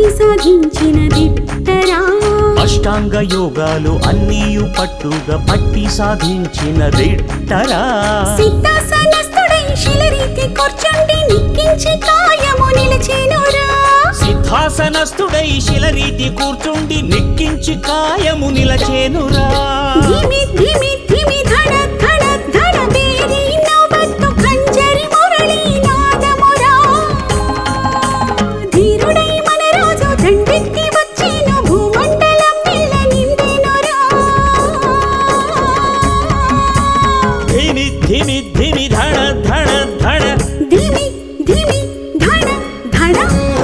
సాధించిన దిట్టరా అష్టాంగ యోగాలు అన్నీయు పట్టుగా పట్టి సాధించిన దిట్టరా సిద్ధాసనస్థుడై శిలరీతి కూర్చుండి నిక్కించి కాయము నిలిచేనురా సిద్ధాసనస్థుడై శిలరీతి కూర్చుండి నిక్కించి కాయము నిలచేనురా ధిమి ధిమి ధిమి ధడ ధడ ధడ బేరి నవత్తు కంజరి మురళి నాదమురా ధీరుడై మన రాజు దండెత్తి వచ్చేను భూమండలం మెల్ల నిండెనురా ధిమి ధిమి ధిమి ధడ ధడ ధడ ధిమి ధిమి ధడ ధడ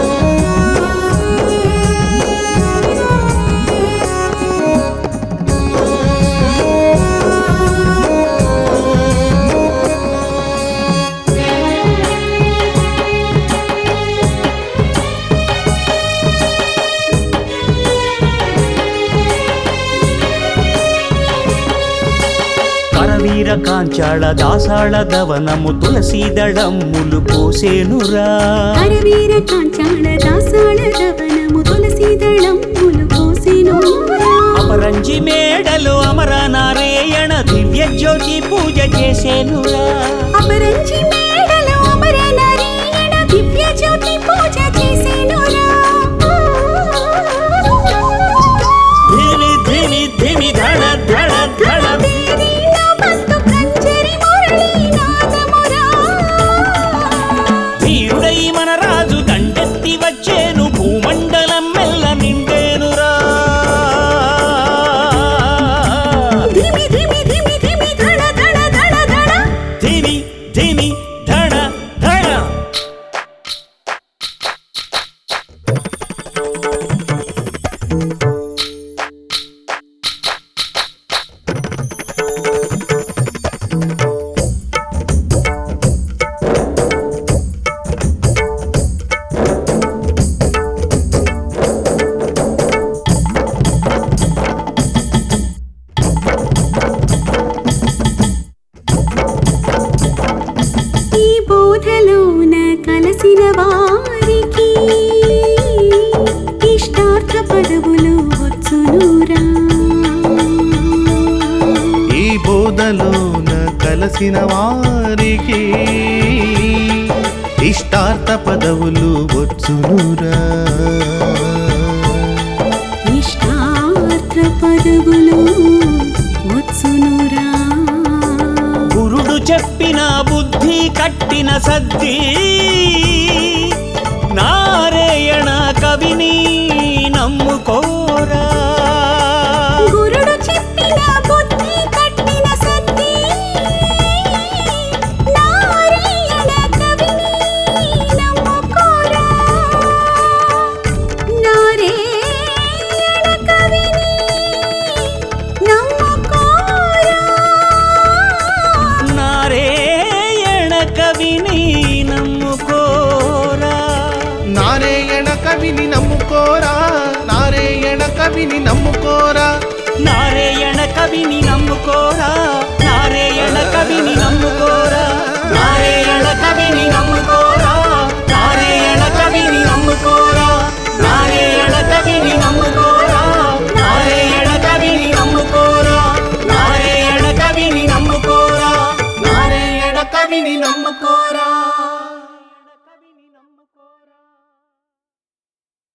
కరవీర కాంచాళ దాసాళ దవనము తులసీ దళములు పోసేనురా కరవీర కాంచాళ దాసాళ దవనము తులసి దళములు కోసెను అపరంజి మేడలు అమర నారాయణ దివ్య జ్యోతి పూజ చేసేనురా అపరంజి మేడలో అమర నారాయణ దివ్య జ్యోతి పూజ చేసెనురా ధిమి ధిమి ధిమి ధడ ధడ ధడ దేవి నవత్తు కంజరి మురళి నాదమురా ధీరుడై మన రాజు దండెత్తి వచ్చేను భూమండలం మెల్ల నిండేనురా ధిమి ధిమి ధిమి ధిమి ధడ ధడ ధడ ధడ ధిమి ధిమి ధడ ధడ ఈ బోధలోన కలసిన వారికి ఇష్టార్థ పదవులు వచ్చునురా ఈ బోధలోన కలసిన వారికి ఇష్టార్థ పదవులు వచ్చునురా ఇష్టార్థ పదవులు వచ్చునురా గురుడు చెప్పిన బుద్ధి కట్టిన సద్ది నారాయణ కవిని నమ్ముకోరా గురుడు చెప్పిన బుద్ధి కట్టిన సత్తి నారాయణ కవిని నమ్ముకోరా నారాయణ కవిని నమ్ముకోరా నారాయణ కవిని నమ్ముకోరా నారాయణ కవిని నమ్ముకోరా నారాయణ కవిని నమ్ముకోరా నారాయణ కవిని నమ్ముకోరా నారాయణ కవిని నమ్ముకోరా